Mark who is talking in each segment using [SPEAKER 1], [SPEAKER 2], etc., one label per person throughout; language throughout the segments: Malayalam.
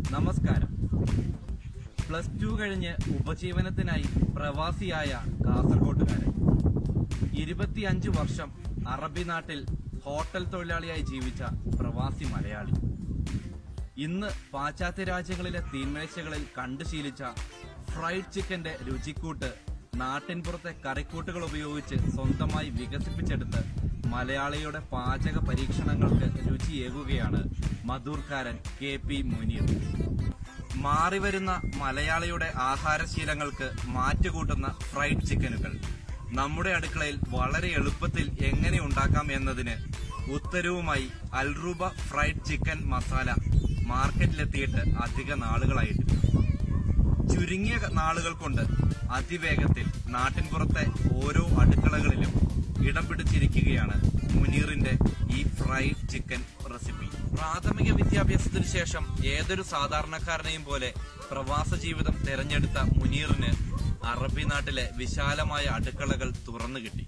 [SPEAKER 1] നമസ്കാരം പ്ലസ് ടു കഴിഞ്ഞ് ഉപജീവനത്തിനായി പ്രവാസിയായ കാസർഗോട്ടുകാരൻ ഇരുപത്തിയഞ്ച് വർഷം അറബി നാട്ടിൽ ഹോട്ടൽ തൊഴിലാളിയായി ജീവിച്ച പ്രവാസി മലയാളി ഇന്ന് പാശ്ചാത്യ രാജ്യങ്ങളിലെ തീന്മേശകളിൽ കണ്ടു ശീലിച്ച ഫ്രൈഡ് ചിക്കന്റെ രുചിക്കൂട്ട് നാട്ടിൻപുറത്തെ കറിക്കൂട്ടുകൾ ഉപയോഗിച്ച് സ്വന്തമായി വികസിപ്പിച്ചെടുത്ത് മലയാളിയുടെ പാചക പരീക്ഷണങ്ങൾക്ക് രുചിയേകുകയാണ് മധൂർക്കാരൻ കെ പി മുനീർ മാറിവരുന്ന മലയാളിയുടെ ആഹാരശീലങ്ങൾക്ക് മാറ്റുകൂട്ടുന്ന ഫ്രൈഡ് ചിക്കനുകൾ നമ്മുടെ അടുക്കളയിൽ വളരെ എളുപ്പത്തിൽ എങ്ങനെ ഉണ്ടാക്കാം എന്നതിന് ഉത്തരവുമായി അൽറൂബ ഫ്രൈഡ് ചിക്കൻ മസാല മാർക്കറ്റിലെത്തിയിട്ട് അധിക നാളുകളായിട്ടില്ല ചുരുങ്ങിയ നാളുകൾ കൊണ്ട് അതിവേഗത്തിൽ നാട്ടിൻപുറത്തെ ഓരോ അടുക്കളകളിലും ഇടം പിടിച്ചിരിക്കുകയാണ് മുനീറിന്റെ ഈ ഫ്രൈഡ് ചിക്കൻ റെസിപ്പി പ്രാഥമിക വിദ്യാഭ്യാസത്തിന് ശേഷം ഏതൊരു സാധാരണക്കാരനെയും പോലെ പ്രവാസ ജീവിതം തെരഞ്ഞെടുത്ത മുനീറിന് അറബി നാട്ടിലെ വിശാലമായ അടുക്കളകൾ തുറന്നു കിട്ടി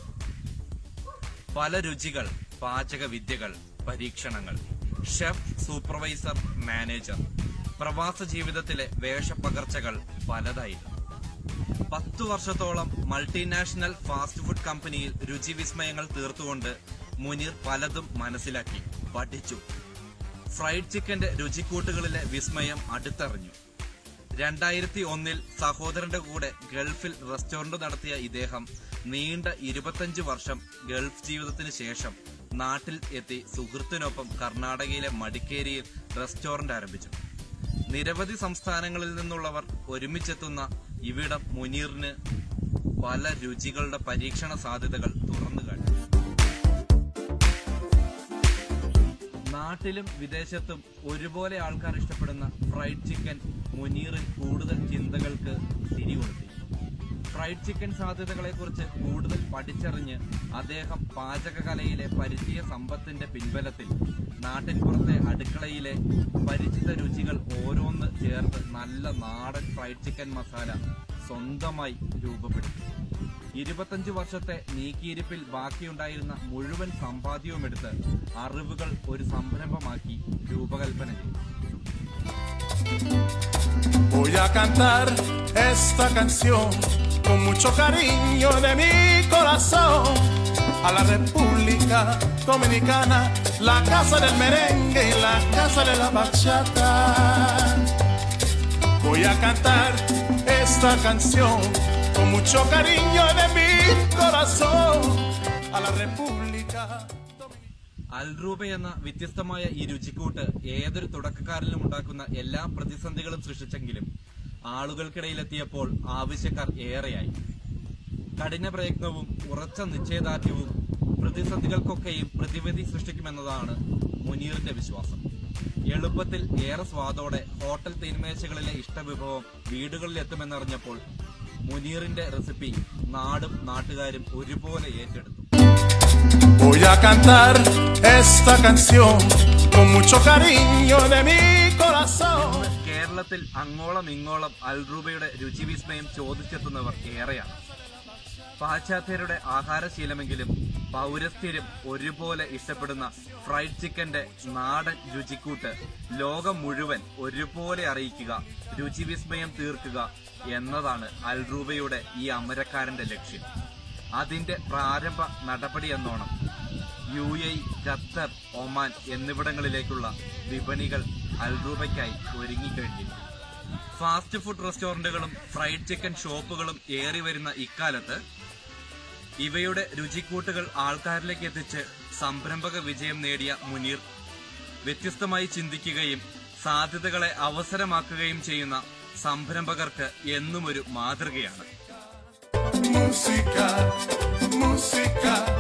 [SPEAKER 1] പല രുചികൾ പാചക വിദ്യകൾ പരീക്ഷണങ്ങൾ ഷെഫ് സൂപ്പർവൈസർ മാനേജർ പ്രവാസ ജീവിതത്തിലെ വേഷപ്പകർച്ചകൾ പലതായിരുന്നു പത്തു വർഷത്തോളം മൾട്ടിനാഷണൽ ഫാസ്റ്റ് ഫുഡ് കമ്പനിയിൽ രുചി വിസ്മയങ്ങൾ തീർത്തുകൊണ്ട് മുനീർ പലതും മനസ്സിലാക്കി പഠിച്ചു ഫ്രൈഡ് ചിക്കന്റെ രുചിക്കൂട്ടുകളിലെ വിസ്മയം അടുത്തറിഞ്ഞു രണ്ടായിരത്തി ഒന്നിൽ സഹോദരന്റെ കൂടെ ഗൾഫിൽ റെസ്റ്റോറന്റ് നടത്തിയ ഇദ്ദേഹം നീണ്ട ഇരുപത്തഞ്ച് വർഷം ഗൾഫ് ജീവിതത്തിന് ശേഷം നാട്ടിൽ എത്തി സുഹൃത്തിനൊപ്പം കർണാടകയിലെ മടിക്കേരിയിൽ റെസ്റ്റോറന്റ് ആരംഭിച്ചു നിരവധി സംസ്ഥാനങ്ങളിൽ നിന്നുള്ളവർ ഒരുമിച്ചെത്തുന്ന ഇവിടം മുനീറിന് പല രുചികളുടെ പരീക്ഷണ സാധ്യതകൾ തുറന്നു കാട്ടി നാട്ടിലും വിദേശത്തും ഒരുപോലെ ആൾക്കാർ ഇഷ്ടപ്പെടുന്ന ഫ്രൈഡ് ചിക്കൻ മുനീറിൽ കൂടുതൽ ചിന്തകൾക്ക് തിരികൊളുത്തി ഫ്രൈഡ് ചിക്കൻ സാധ്യതകളെക്കുറിച്ച് കൂടുതൽ പഠിച്ചറിഞ്ഞ് അദ്ദേഹം പാചകകലയിലെ പരിചയ സമ്പത്തിന്റെ പിൻബലത്തിൽ നാട്ടിൻപുറത്തെ അടുക്കളയിലെ പരിചിത രുചികൾ ഓരോന്ന് ചേർത്ത് നല്ല നാടൻ ഫ്രൈഡ് ചിക്കൻ മസാല സ്വന്തമായി രൂപപ്പെടുത്തി ഇരുപത്തഞ്ച് വർഷത്തെ നീക്കിയിരിപ്പിൽ ബാക്കിയുണ്ടായിരുന്ന മുഴുവൻ സമ്പാദ്യവുമെടുത്ത് അറിവുകൾ ഒരു സംരംഭമാക്കി രൂപകൽപ്പന ചെയ്തു
[SPEAKER 2] Voy a cantar esta canción con mucho cariño de mi corazón a la República Dominicana, la casa del merengue y la casa de la bachata. Voy a cantar esta canción con mucho cariño de mi corazón a la República Dominicana.
[SPEAKER 1] അൽറൂബ എന്ന വ്യത്യസ്തമായ ഈ രുചിക്കൂട്ട് ഏതൊരു തുടക്കക്കാരിലും ഉണ്ടാക്കുന്ന എല്ലാ പ്രതിസന്ധികളും സൃഷ്ടിച്ചെങ്കിലും ആളുകൾക്കിടയിലെത്തിയപ്പോൾ ആവശ്യക്കാർ ഏറെയായി കഠിന പ്രയത്നവും ഉറച്ച നിശ്ചയദാർഢ്യവും പ്രതിസന്ധികൾക്കൊക്കെയും പ്രതിവിധി സൃഷ്ടിക്കുമെന്നതാണ് മുനീറിന്റെ വിശ്വാസം എളുപ്പത്തിൽ ഏറെ സ്വാദോടെ ഹോട്ടൽ തീന്മേശകളിലെ ഇഷ്ടവിഭവം വീടുകളിൽ എത്തുമെന്നറിഞ്ഞപ്പോൾ മുനീറിന്റെ റെസിപ്പി നാടും നാട്ടുകാരും ഒരുപോലെ ഏറ്റെടുത്തു
[SPEAKER 2] Voy a cantar esta canción con mucho cariño de mi corazón.
[SPEAKER 1] കേരളത്തിൽ അങ്ങോളം ഇങ്ങോളം അൽറൂബയുടെ രുചിവിസ്മയം ചോദിച്ചെത്തുന്നവർ ഏറെയാണ് പാശ്ചാത്യരുടെ ആഹാരശീലമെങ്കിലും പൗരസ്ഥ്യരും ഒരുപോലെ ഇഷ്ടപ്പെടുന്ന ഫ്രൈഡ് ചിക്കന്റെ നാടൻ രുചിക്കൂട്ട് ലോകം മുഴുവൻ ഒരുപോലെ അറിയിക്കുക രുചിവിസ്മയം തീർക്കുക എന്നതാണ് അൽറൂബയുടെ ഈ അമരക്കാരന്റെ ലക്ഷ്യം അതിന്റെ പ്രാരംഭ നടപടി എന്നോണം യു എ ഖത്തർ ഒമാൻ എന്നിവിടങ്ങളിലേക്കുള്ള വിപണികൾ അൽറൂബയ്ക്കായി ഒരുങ്ങിക്കഴിഞ്ഞിരുന്നു ഫാസ്റ്റ് ഫുഡ് റെസ്റ്റോറന്റുകളും ഫ്രൈഡ് ചിക്കൻ ഷോപ്പുകളും ഏറി വരുന്ന ഇക്കാലത്ത് ഇവയുടെ രുചിക്കൂട്ടുകൾ ആൾക്കാരിലേക്ക് എത്തിച്ച് സംരംഭക വിജയം നേടിയ മുനീർ വ്യത്യസ്തമായി ചിന്തിക്കുകയും സാധ്യതകളെ അവസരമാക്കുകയും ചെയ്യുന്ന സംരംഭകർക്ക് എന്നും ഒരു മാതൃകയാണ്
[SPEAKER 2] Música, música,